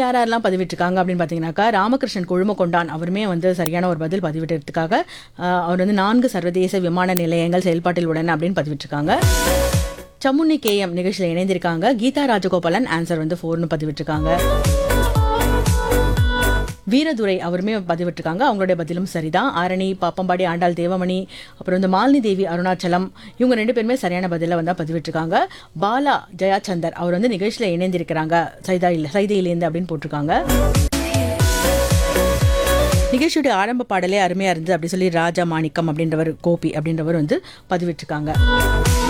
யார் யாரெல்லாம் பதிவிட்டிருக்காங்க அப்படின்னு பார்த்தீங்கன்னாக்கா ராமகிருஷ்ணன் கொழுமக்கொண்டான் அவருமே வந்து சரியான ஒரு பதில் பதிவிட்டதுக்காக அஹ், அவர் வந்து நான்கு சர்வதேச விமான நிலையங்கள் செயல்பாட்டில் உள்ளன அப்படின்னு பதிவிட்டிருக்காங்க சமுன்னி கேஎம் நிகழ்ச்சியில் இணைந்திருக்காங்க கீதா ராஜகோபாலன் ஆன்சர் வந்து ஃபோர்னு பதிவிட்டிருக்காங்க வீரதுரை அவருமே பதிவிட்டிருக்காங்க அவங்களுடைய பதிலும் சரிதான் ஆரணி பாப்பம்பாடி ஆண்டாள் தேவமணி அப்புறம் வந்து மாலினி தேவி அருணாச்சலம் இவங்க ரெண்டு பேருமே சரியான பதில வந்து பதிவிட்டிருக்காங்க பாலா ஜெயாச்சந்தர் அவர் வந்து நிகழ்ச்சியில் இணைந்திருக்கிறாங்க சைதாயில் சைதையிலேருந்து அப்படின்னு போட்டிருக்காங்க நிகழ்ச்சியுடைய ஆரம்ப பாடலே அருமையா இருந்தது அப்படி சொல்லி ராஜா மாணிக்கம் அப்படின்றவர் கோபி அப்படின்றவர் வந்து பதிவிட்டிருக்காங்க